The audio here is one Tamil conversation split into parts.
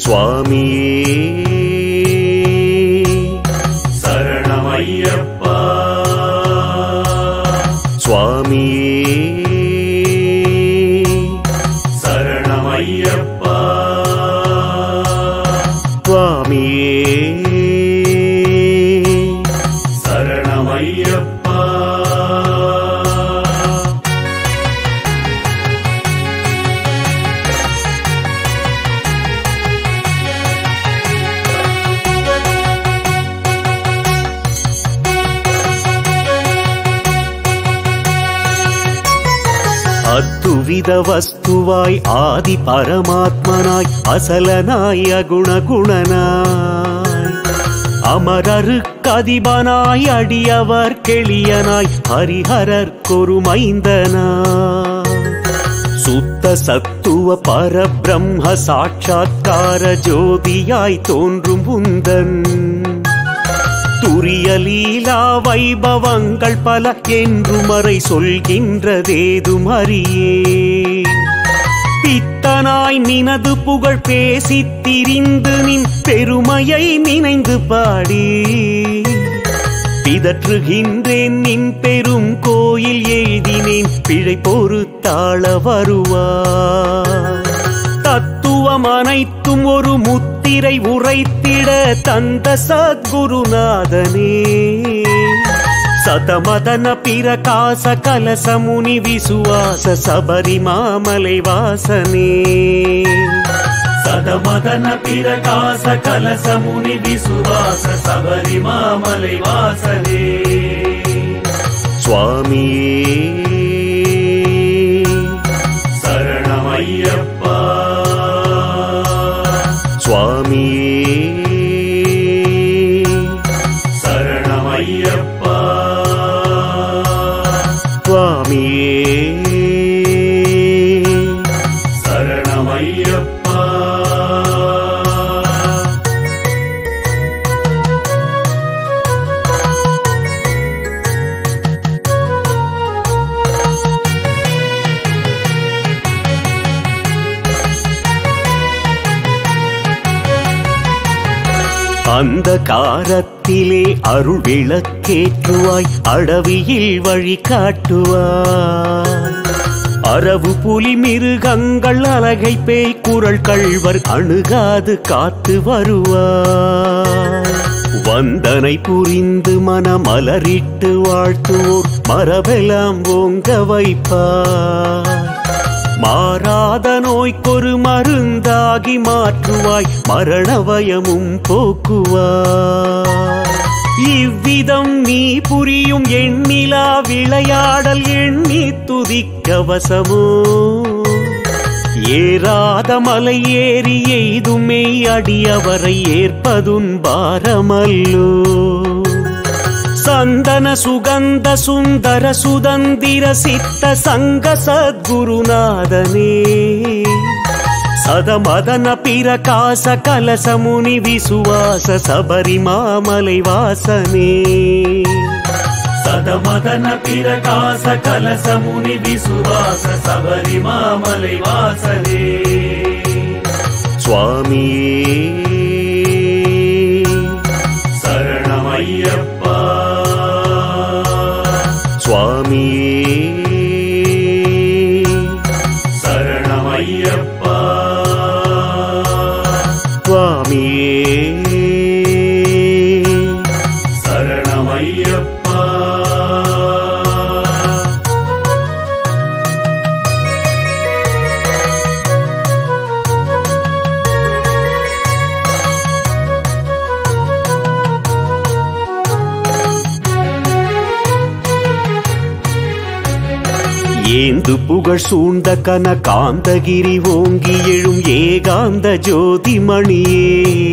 சுவாமியே சரணமையப்பா சுவாமியே சரணமையப்பா சுவாமியே சரணமையப்பா அத்துவித வஸ்துவாய் ஆதி பரமாத்மனாய் அசலனாய் அகுணகுணனாய் அமரருக்கதிபனாய் அடியவர் கெளியனாய் ஹரிஹரர் கொருமைந்தனாய் சுத்த சத்துவ பரபிரம்ம சாட்சாத்கார ஜோதியாய் தோன்றும் உந்தன் துரிய லீலா வைபவங்கள் பல என்று மறை சொல்கின்றதேதும் அறியே பித்தனாய் நினது புகழ் பேசித் திரிந்து நின் பெருமையை நினைந்து பாடி பிதற்றுகின்றேன் நின் பெரும் கோயில் எழுதினேன் பிழை பொறுத்தாள வருவார் தத்துவம் அனைத்தும் ஒரு முத்திரை உரைத்திட தந்த சத்குருநாதனே சதமதன பிரகாச கலச முனி விசுவாச சபரி மாமலை வாசனே சதமதன பிரகாச கலச முனி விசுவாச சபரி மாமலை வாசனே சுவாமியே சரணமையப்பா சுவாமியே சரணமையப்பா சுவாமியே சரணமையப்பா அந்த காரத்திலே அருள் விளக்கேற்றுவாய் அடவியில் வழி காட்டுவாய் அரவு புலி மிருகங்கள் அலகை பேய் குரல் கள்வர் அணுகாது காத்து வருவாய் வந்தனை புரிந்து மனமலரிட்டு வாழ்த்துவோர் மரபெல்லாம் ஓங்க வைப்பாய் மாறாத நோய்க்கொரு மருந்தாகி மாற்றுவாய் மரண பயமும் போக்குவாய் இவ்விதம் நீ புரியும் எண்ணிலா விளையாடல் எண்ணி துதிக்க வசமோ ஏறாத மலை ஏறி எய்துமே அடியவரை ஏற்பதுன் பாரமல்லோ சந்தன சுகந்த சுந்தர சுதந்திர சித்த சங்க சத்குருநாதனே சதமதன பிரகாச கலச முனி விசுவாச சபரி மாமலை வாசனே சதமதன பிரகாச கலச முனி விசுவாச சபரி மாமலை வாசனே சுவாமியே சரணமையப்பா சுவாமியே சரணமையப்பா சுவாமியே சரணமையப்பா ஏந்து புகழ் சூழ்ந்த கன காந்தகிரி ஓங்கி எழும் ஏகாந்த ஜோதிமணியே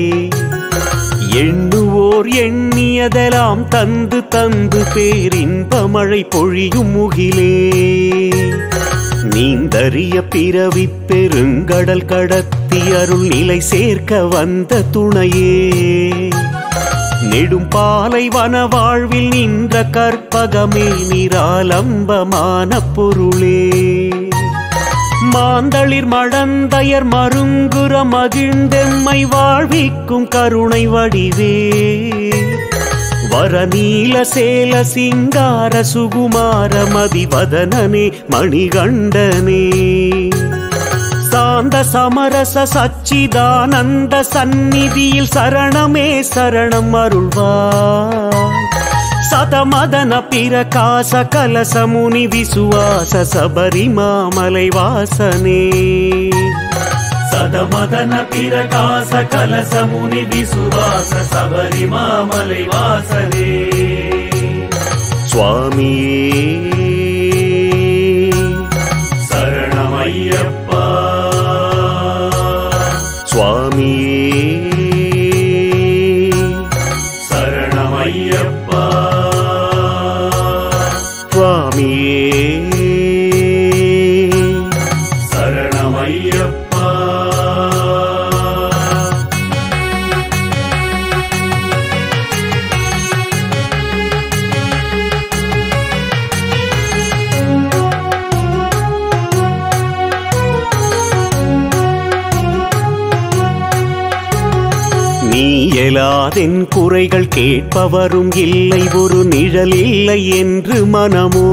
எண்ணுவோர் எண்ணியதெல்லாம் தந்து தந்து பேரின்ப மழை பொழியும் முகிலே நீந்தறிய பிறவி பெருங்கடல் கடத்தி அருள் நிலை சேர்க்க வந்த துணையே நெடும் பாலைவன வாழ்வில் நின்ற கற்பகமே நிராலம்பமான பொருளே மாந்தளிர் மடந்தையர் மருங்குற மகிழ்ந்தெம்மை வாழ்விக்கும் கருணை வடிவே வரநீல சேல சிங்கார சுகுமார மதிவதனனே மணிகண்டனே சாந்த சமரச சச்சிதானந்த சந்நிதியில் சரணமே சரணம் அருள்வாய் சதமதன பிரகாச கலச முனி விசுவாச சபரிமாமலை வாசனே சதமதன பிரகாச கலச முனி விசுவாச சபரிமாமலை வாசனே சுவாமியே சரணமையப்பா சுவாமியே சரணமையப்பா சுவாமியே சரணமையப்பா நீ எலாதென் குறைகள் கேட்பவரும் இல்லை ஒரு நிழல் இல்லை என்று மனமோ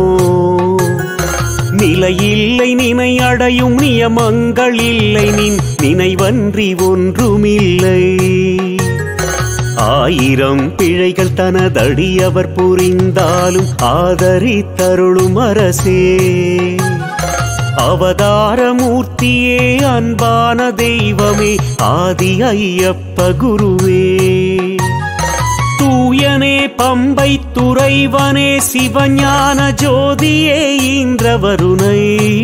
நிலையில்லை நினை அடையும் நியமங்கள் இல்லை நின் நினைவன்றி ஒன்றுமில்லை ஆயிரம் பிழைகள் தனதடி அவர் புரிந்தாலும் ஆதரித்தருளும் அரசே அவதாரமூர்த்தியே அன்பான தெய்வமே ஆதி ஐயப்ப குருவே தூயனே பம்பை துறைவனே சிவஞான ஜோதியே இந்திரவருணை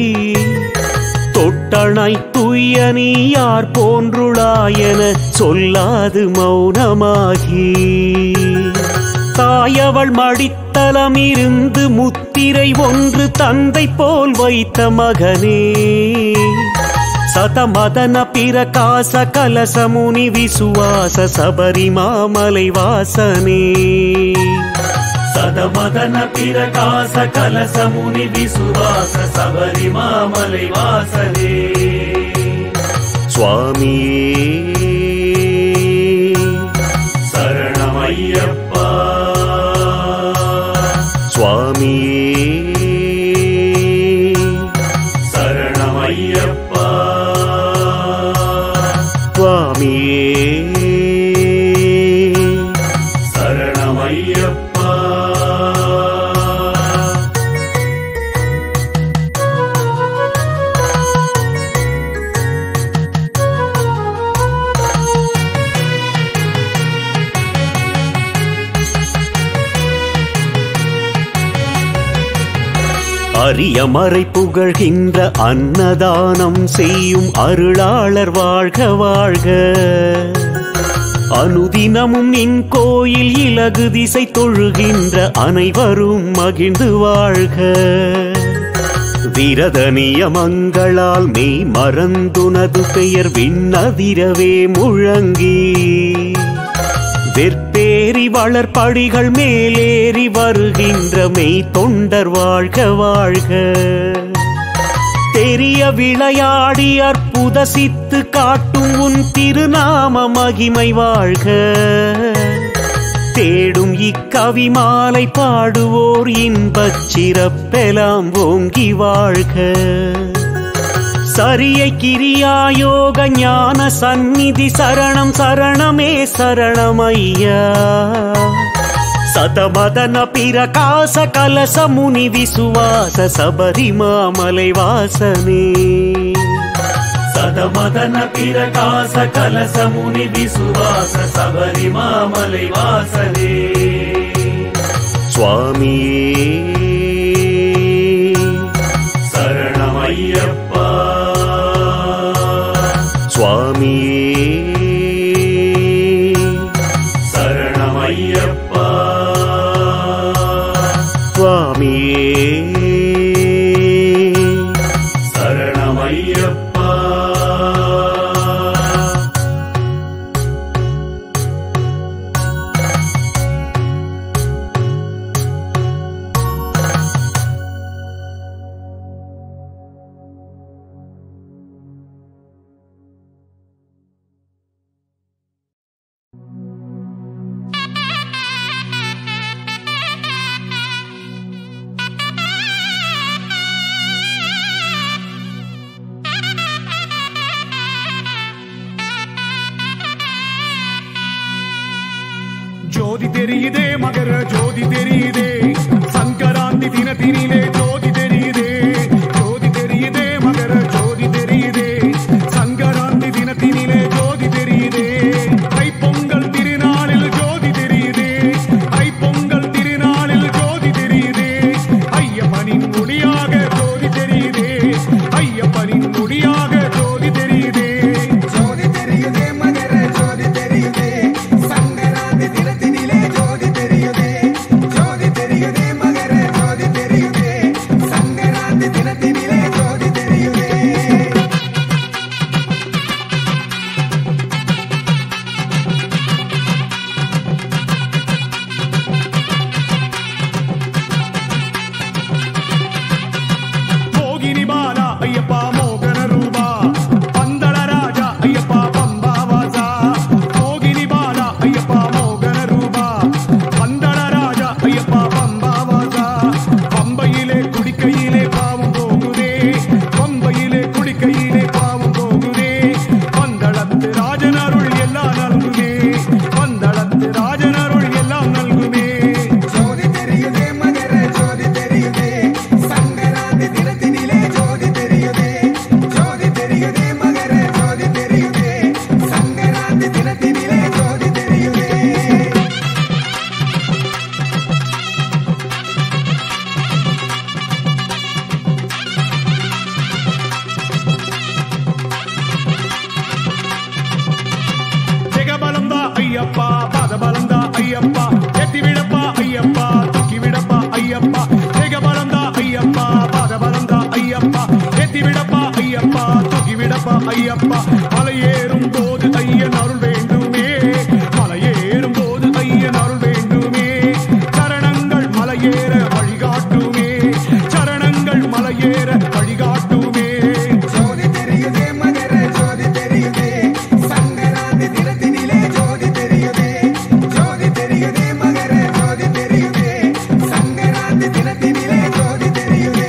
தொட்டணை துய்யனி யார் போன்றுளாயென சொல்லாது மௌனமாகி தாயவள் மடித்தலம் இருந்து முத்திரை ஒன்று தந்தை போல் வைத்த மகனே சதமதன பிரகாச கலச முனி விசுவாச சபரிமாமலை வாசனே சதமதன பிரகாச கலச முனி விசுவாச சபரிமாமலை வாசனே சுவாமியே சரணமையப்பா சுவாமியே சரணமையப்பா சுவாமியே சரணமையப்பா அரிய மறை புகழ்கின்ற அன்னதானம் செய்யும் அருளாளர் வாழ்க வாழ்க அனுதினமும் நின் கோயில் இலகு திசை தொழுகின்ற அனைவரும் மகிழ்ந்து வாழ்க விரத நியமங்களால் மெய் மறந்துனது பெயர் விண்ணதிரவே முழங்கி வெற்பேரி வளர்படிகள் மேலேறி வருகின்ற மெய் தொண்டர் வாழ்க வாழ்க தெரிய விளையாடி அற்புத சித்து காட்டும் உன் திருநாம மகிமை வாழ்க தேடும் இக்கவி மாலை பாடுவோர் இன்பச் சிறப்பெலாம் ஓங்கி வாழ்க சரிய கிரியாயோக ஞான சந்நிதி சரணம் சரணமே சரணமையா சதமதன பிரகாச கலச முனி விசுவாச சபரிமாமலை வாசனே சதமதன பிரகாச கலச முனி விசுவாச சபரிமாமலை வாசனே சுவாமியே சரணமையப்பா சுவாமியே சரணமையப்பா சுவாமியே சரணமையப்பா தெரியுதே மகர ஜோதி தெரியுதே சங்கராந்தி தினத்தினிலே ஜோதி தெரியுதே ஜோதி தெரியுதே மகர ஜோதி தெரியுதே சங்கராந்தி தினத்தினிலே ஜோதி தெரியுதே தைப்பொங்கல் திருநாளில் ஜோதி தெரியுதே தைப்பொங்கல் திருநாளில் ஜோதி தெரியுதே ஐயப்பனின் முடியாக ஜோதி தெரியுதே ஐயப்பனின் முடியாக ஜோதி தெரியுதே ஜோதி தெரியுதே மகர ஜோதி தெரியுதே சங்கராந்தி தினத்தினிலே ஜோதி தெரியுதே ஜோதி தெரியுதே மகர ஜோதி தெரியுதே சங்கராந்தி தினத்தினிலே ஜோதி தெரியுதே மோகினி பாலா ஐயப்பா மோகன ரூபா பந்தள ராஜா ஐயப்பா பம்பா வாசா மோகினி பாலா ஐயப்பா மோகன ரூபா பந்தள ராஜா ஐயப்பா பம்பா வாசா பம்பையிலே குடிக்கையிலே பாவம் போகுதே பம்பையிலே குடிக்கையிலே பாவம் போகுதே பந்தளத்து ராஜன் அருள் எல்லாம் நல்குமே பந்தளத்து ராஜன் அருள் எல்லாம் நல்குமே ஜோதி தெரியுதே மகர ஜோதி தெரியுதே சங்கராந்தி தினத்தினிலே ஜோதி தெரியுதே ஜோதி தெரியுதே மகர ஜோதி தெரியுதே சங்கராந்தி தினத்தினிலே ஜோதி தெரியுதே ஜெகபலந்தா ஐயப்பா பாதபலந்தா ஐயப்பா எத்தி விடப்பா ஐயப்பா தூக்கி விடப்பா ஐயப்பா ஜெகபலந்தா ஐயப்பா பாதபலந்தா ஐயப்பா எத்தி விடப்பா ஐயப்பா தூக்கி விடப்பா ஐயப்பா மலையேறும் போது ஐயன் அருள் வேண்டுமே மலையேறும் போது ஐயன் அருள் வேண்டுமே சரணங்கள் மலையேற வழிகாட்டுமே சரணங்கள் மலையேற வழிகாட்டுமே ஜோதி தெரியுதே மகர ஜோதி தெரியுதே சங்கராந்தி தினத்தினிலே ஜோதி தெரியுதே ஜோதி தெரியுதே மகர ஜோதி தெரியுதே சங்கராந்தி தினத்தினிலே ஜோதி தெரியுதே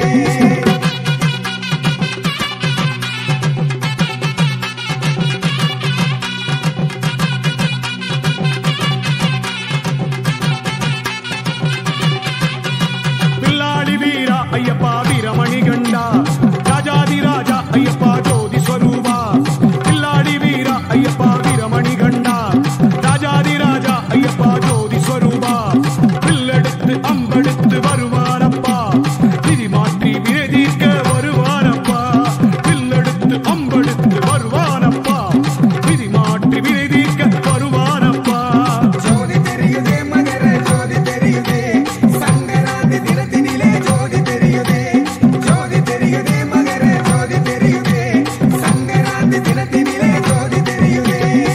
பில்லாடி வீரா ஐயப்பா வீரமணி கண்டா ராஜாதி ராஜா ஐயப்பா ஜோதி ஸ்வரூபா பில்லாடி வீரா ஐயப்பா வீரமணி கண்டா ராஜாதி ராஜா ஐயப்பா ஜோதி ஸ்வரூபா பில்லெடுத்து அம்பெடுத்து வருவாரப்பா விதி மாற்றி விரதீர்க்க வருவாரப்பா பில்லெடுத்து அம்பெடுத்து வருவாரப்பா விதி மாற்றி விரதீர்க்க வருவாரப்பா ஜோதி தெரியுதே மகர ஜோதி தெரியுதே சங்கராந்தி தினத்தினிலே ஜோதி தெரியுதே ஜோதி தெரியுதே மகர ஜோதி தெரியுதே சங்கராந்தி தினத்தினிலே ஜோதி தெரியுதே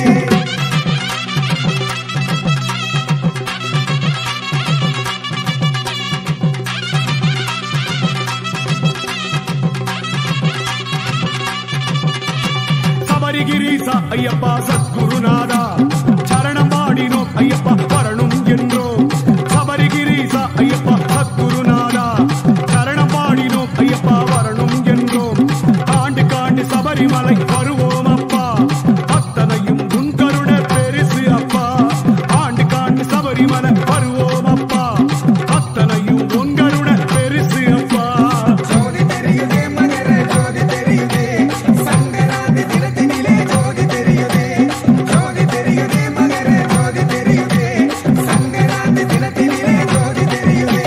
சபரிகிரீச ஐயப்பா சத்குருநாதா சரணம் பாடினோம் ஐயப்பா வரணும் என்றோம் சபரிகிரீச ஐயப்பா சத்குருநாதா சரணம் பாடினோம் ஐயப்பா வரணும் என்றோம் காண்டு காண்டு சபரிமலை வருவோம் அப்பா அத்தனையும் உன் கருண பெருசு அப்பா ஆண்டு காண்டு சபரிமலை வருவோம் அப்பா அத்தனையும் உன் கருண பெருசு அப்பா ஜோதி தெரியுதே மகர ஜோதி தெரியுதே சங்கராந்தி தினத்தினிலே ஜோதி தெரியுதே ஜோதி தெரியுதே மகர ஜோதி தெரியுதே சங்கராந்தி தினத்தினிலே ஜோதி தெரியுதே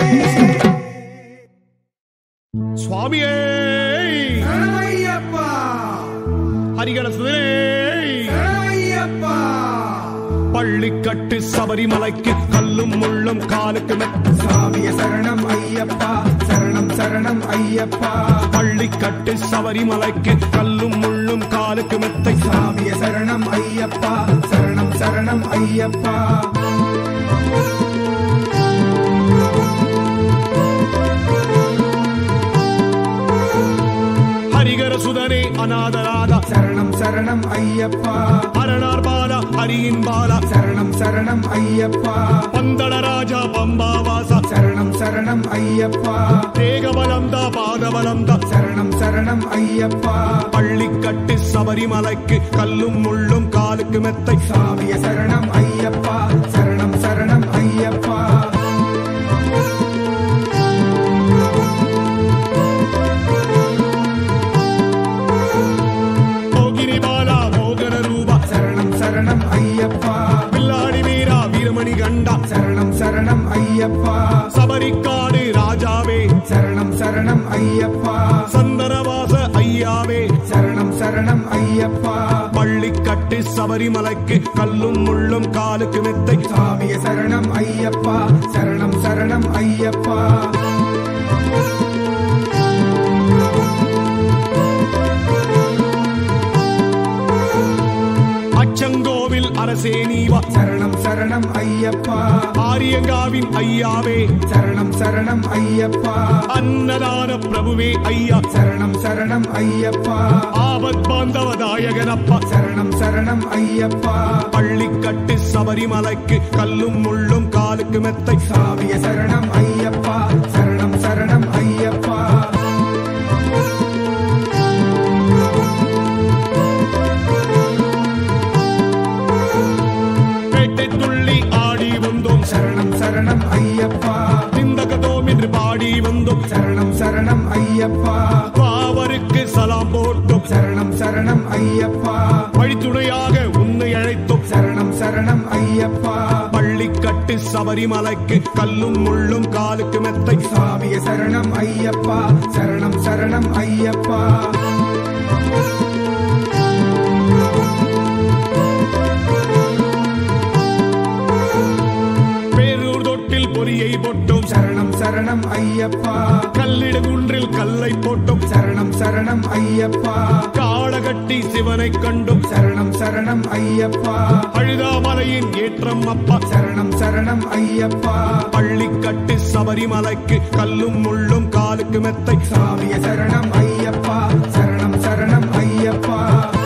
சுவாமியே சரணமையப்பா ஹரிகர சுதரே சரணமையப்பா பள்ளிக்கட்டு சபரிமலைக்கு கல்லும் முள்ளும் காலுக்கு மெத்த சாமிய சரணம் ஐயப்பா சரணம் சரணம் ஐயப்பா பள்ளிக்கட்டு சபரிமலைக்கு கல்லும் முள்ளும் காலுக்கு மெத்தை சாமிய சரணம் ஐயப்பா சரணம் சரணம் ஐயப்பா ஹரிகர சுதரே அநாதராதா சரணம் சரணம் ஐயப்பா அரணார் பாலா ஹரியின் பாலா சரணம் சரணம் ஐயப்பா பந்தள ராஜா பம்பாவாசா சரணம் சரணம் ஐயப்பா தேகபலந்தா பாதபலந்தா சரணம் சரணம் ஐயப்பா பள்ளிக்கட்டு சபரிமலைக்கு கல்லும் முள்ளும் காலுக்கு மெத்தை சாமிய சரணம் ஐயப்பா சரணம் சரணம் ஐயப்பா பள்ளிக்காடு ராஜாவே சரணம் சரணம் ஐயப்பா சந்தனவாச ஐயாவே சரணம் சரணம் ஐயப்பா பள்ளிக்கட்டு சபரிமலைக்கு கல்லும் முள்ளும் காலுக்கு மெத்தை சுவாமிய சரணம் ஐயப்பா சரணம் சரணம் ஐயப்பா அச்சங்கோவில் அரசே நீவா சரணம் சரணம் ஐயப்பா ஆரியங்காவின் ஐயாவே சரணம் சரணம் ஐயப்பா அன்னதான பிரபுவே ஐயா சரணம் சரணம் ஐயப்பா ஆபத் பாந்தவதாயகனப்பா சரணம் சரணம் ஐயப்பா பள்ளிக்கட்டு சபரிமலைக்கு கல்லும் முள்ளும் காலுக்கு மெத்தை சுவாமிய சரணம் ஐயப்பா சரணம் சரணம் ஐயப்பா பேட்டை துள்ளி ஆடி வந்தோம் சரணம் சரணம் ஐயப்பா சிந்தகதோம் என்று பாடி வந்தோம் சரணம் சரணம் ஐயப்பா பாவருக்கு சலாம் போர்த்தோம் சரணம் சரணம் ஐயப்பா வழித்துணையாக உன்னை அழைத்தோம் சரணம் சரணம் ஐயப்பா பள்ளிக்கட்டு சபரிமலைக்கு கல்லும் முள்ளும் காலுக்கு மெத்தை சுவாமிய சரணம் ஐயப்பா சரணம் சரணம் ஐயப்பா பேரூர் தொட்டில் பொறியை போட்டோம் சரணம் சரணம் ஐயப்பா கல்லிட குன்றில் கல்லை போட்டோம் சரணம் சரணம் ஐயப்பா காளகட்டி சிவனை கண்டும் சரணம் சரணம் ஐயப்பா அழுதாமலையின் ஏற்றம் அப்பா சரணம் சரணம் ஐயப்பா பள்ளிக்கட்டு சபரிமலைக்கு கல்லும் முள்ளும் காலுக்கு மெத்தை சுவாமிய சரணம் ஐயப்பா சரணம் சரணம் ஐயப்பா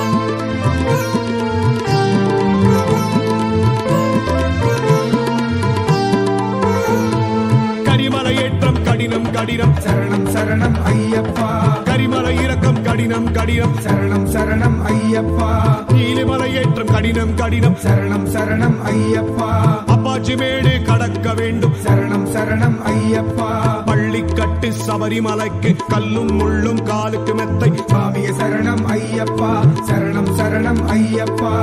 கரிமலை ஏற்றம் கடினம் கடினம் சரணம் சரணம் ஐயப்பா கரிமலை இறக்கம் கடினம் கடினம் சரணம் சரணம் ஐயப்பா நீலிமலை ஏற்றம் கடினம் கடினம் சரணம் சரணம் ஐயப்பா அப்பாச்சி மேடு கடக்க வேண்டும் சரணம் சரணம் ஐயப்பா பள்ளிக்கட்டு சபரிமலைக்கு கல்லும் முள்ளும் காலுக்கு மெத்தை சுவாமிய சரணம் ஐயப்பா சரணம் சரணம் ஐயப்பா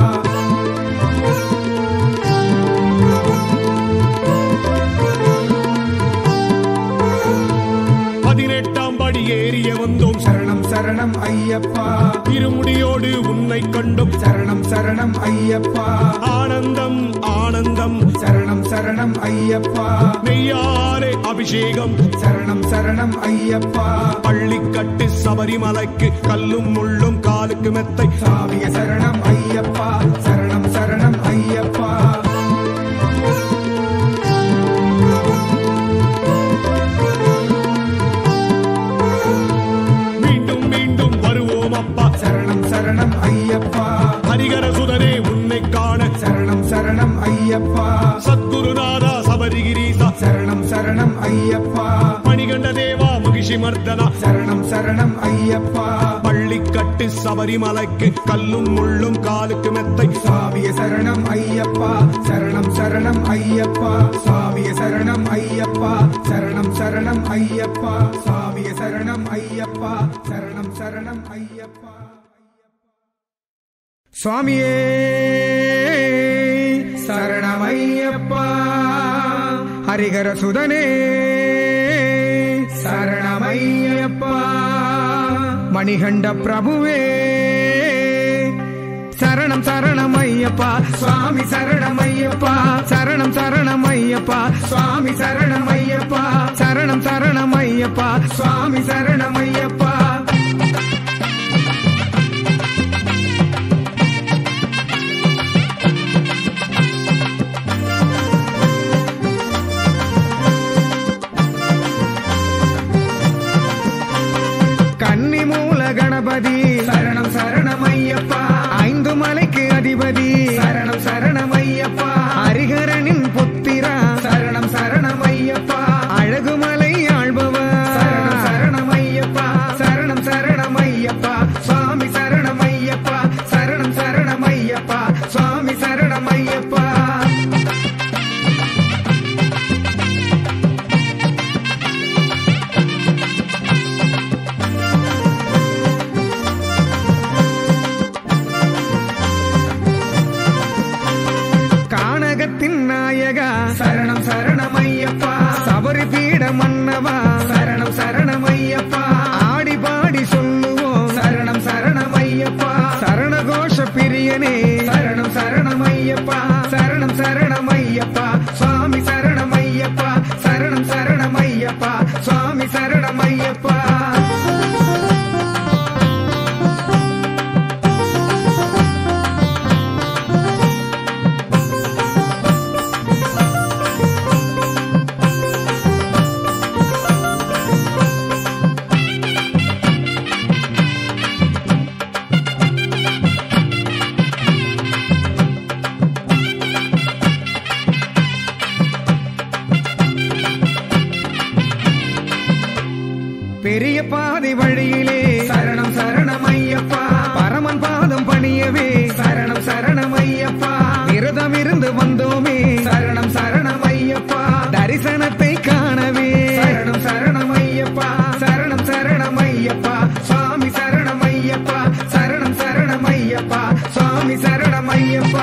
பதினெட்டாம் படி ஏறிய வந்தோம் சரணம் சரணம் ஐயப்பா இருமுடியோடு உன்னை கண்டும் சரணம் சரணம் ஐயப்பா ஆனந்தம் ஆனந்தம் சரணம் சரணம் ஐயப்பா நெய்யாரே அபிஷேகம் சரணம் சரணம் ஐயப்பா பள்ளிக்கட்டு சபரிமலைக்கு கல்லும் முள்ளும் காலுக்கு மெத்தை சுவாமிய சரணம் ஐயப்பா சரணம் சரணம் ஐயப்பா மீண்டும் மீண்டும் வருவோம் அப்பா சரணம் சரணம் ஐயப்பா ஹரிகர சுதனே உன்னை காண சரணம் சரணம் ஐயப்பா சத்குருநாதா சபரிகிரீசா சரணம் சரணம் ஐயப்பா மணிகண்ட தேவா மகிஷி மர்தனா சரணம் சரணம் ஐயப்பா பள்ளிக்கட்டு சபரிமலைக்கு கல்லும் முள்ளும் காலுக்கு மெத்தை சுவாமிய சரணம் ஐயப்பா சரணம் சரணம் ஐயப்பா சுவாமிய சரணம் ஐயப்பா சரணம் சரணம் ஐயப்பா சுவாமிய சரணம் ஐயப்பா சரணம் சரணம் ஐயப்பா சுவாமியே சரணமையப்பா ஹரிகர சுதனே சரணமையப்பா மணிகண்ட பிரபுவே சரணம் சரணம் ஐயப்பா சுவாமி சரணம் ஐயப்பா சரணம் சரணம் ஐயப்பா சுவாமி சரணம் ஐயப்பா சரணம் சரணம் ஐயப்பா சுவாமி சரணம் ஐயப்பா கன்னி மூல கணபதி சரணம் சரணம் ஐயப்பா ஐந்து மலைக்கு அதிபதி சரணம் சரணம் ஐயப்பா ஹரிஹரனின் புத்திரா சரணம் சரணம் ஐயப்பா அழகுமலை ஆள்பவா சரணம் சரணம் ஐயப்பா சரணம் சரணம் ஐயப்பா சுவாமி சரணம் ஐயப்பா சரணம் சரணம் ஐயப்பா சுவாமி சரணம் ஐயப்பா பாதி வழியிலே சரணம் சரணம் ஐயப்பா பரமன் பாதம் பணியவே சரணம் சரணம் ஐயப்பா விரதம் இருந்து வந்தோமே சரணம் சரணம் ஐயப்பா தரிசனத்தை காணவே சரணம் சரணம் ஐயப்பா சரணம் சரணம் ஐயப்பா சுவாமி சரணம் ஐயப்பா சரணம் சரணம் ஐயப்பா சுவாமி சரணம் ஐயப்பா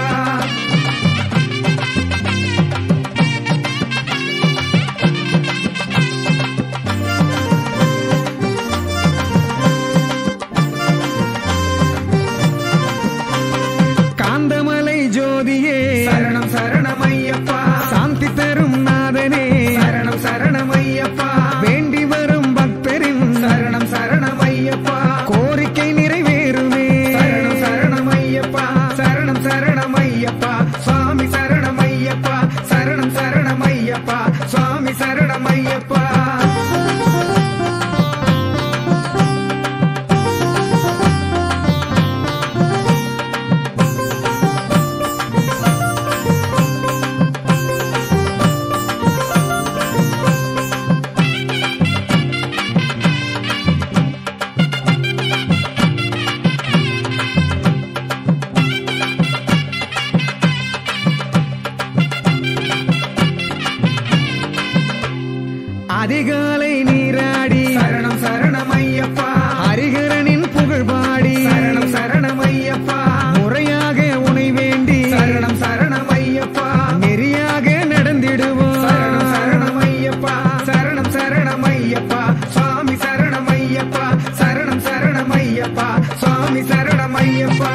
காந்தமலை ஜோதியே சரணம் சரணம் ஐயப்பா சாந்தி தரும் நாதனே சரணம் சரணம் ஐயப்பா வேண்டி வரும் பக்தரின் சரணம் சரணம் ஐயப்பா கோரிக்கை நிறைவேறுமே சரணம் சரணம் ஐயப்பா சரணம் சரணம் ஐயப்பா சுவாமி சரணம் ஐயப்பா சரணம் சரணம் ஐயப்பா சுவாமி சரணம் ஐயப்பா அதிகாலை நீராடி சரணம் சரணம் ஐயப்பா ஹரிகரனின் புகழ் பாடி சரணம் சரணம் ஐயப்பா முறையாக உனை வேண்டி சரணம் சரணம் ஐயப்பா நெறியாக நடந்திடுவோம் சரணம் சரணம் ஐயப்பா சரணம் சரணம் ஐயப்பா சுவாமி சரணம் ஐயப்பா சரணம் சரணம் ஐயப்பா சுவாமி சரணம் ஐயப்பா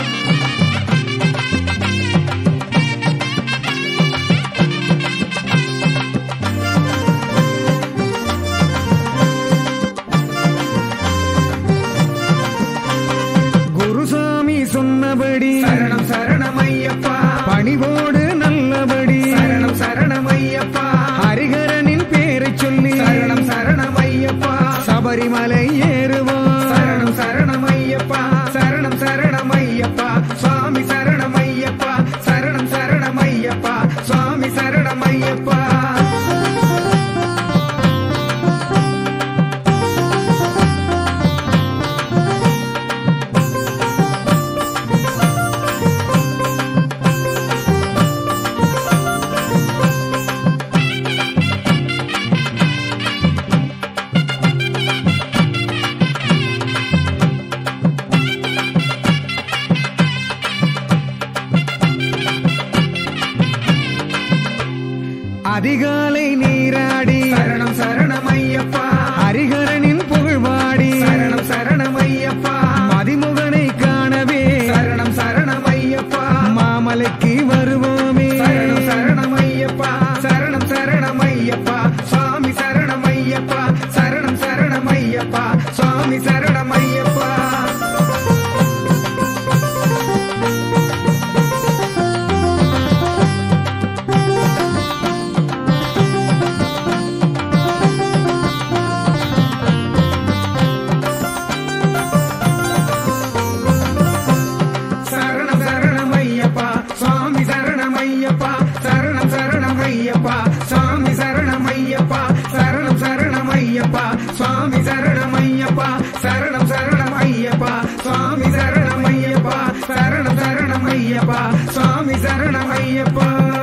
குருசாமி சொன்னபடி சரணம் சரணம் ஐயப்பா பணிவோடு நல்லபடி சரணம் சரணம் ஐயப்பா ஹரிகரனின் பேரை சொல்லி சரணம் சரணம் ஐயப்பா சபரிமலை ஏறுவோம் சரணம் சரணம் ஐயப்பா சரணம் சரணம் ஐயப்பா சுவாமி சரணம் ஐயப்பா சரணம் சரணம் ஐயப்பா சுவாமி சரணம் ஐயப்பா அதிகாலை நீராடி சரணம் சரணம் ஐயப்பா ஹரிகரனின் புகழ்வாடி சரணம் சரணம் ஐயப்பா மதிமுகனை காணவே சரணம் சரணம் ஐயப்பா மாமலைக்கு வருவோமே சரணம் சரணம் ஐயப்பா சரணம் சரணம் ஐயப்பா சுவாமி சரணம் ஐயப்பா சரணம் சரணம் ஐயப்பா சுவாமி சரணம் ஐயப்பா சரணம் சரணம் ஐயப்பா சுவாமி சரணம் ஐயப்பா சரணம் சரணம் ஐயப்பா சுவாமி சரணம் ஐயப்பா சரணம் சரணம் ஐயப்பா சுவாமி சரணம் ஐயப்பா சரணம் சரணம் ஐயப்பா சுவாமி சரணம் ஐயப்பா சரணம் சரணம் ஐயப்பா சுவாமி சரணம் ஐயப்பா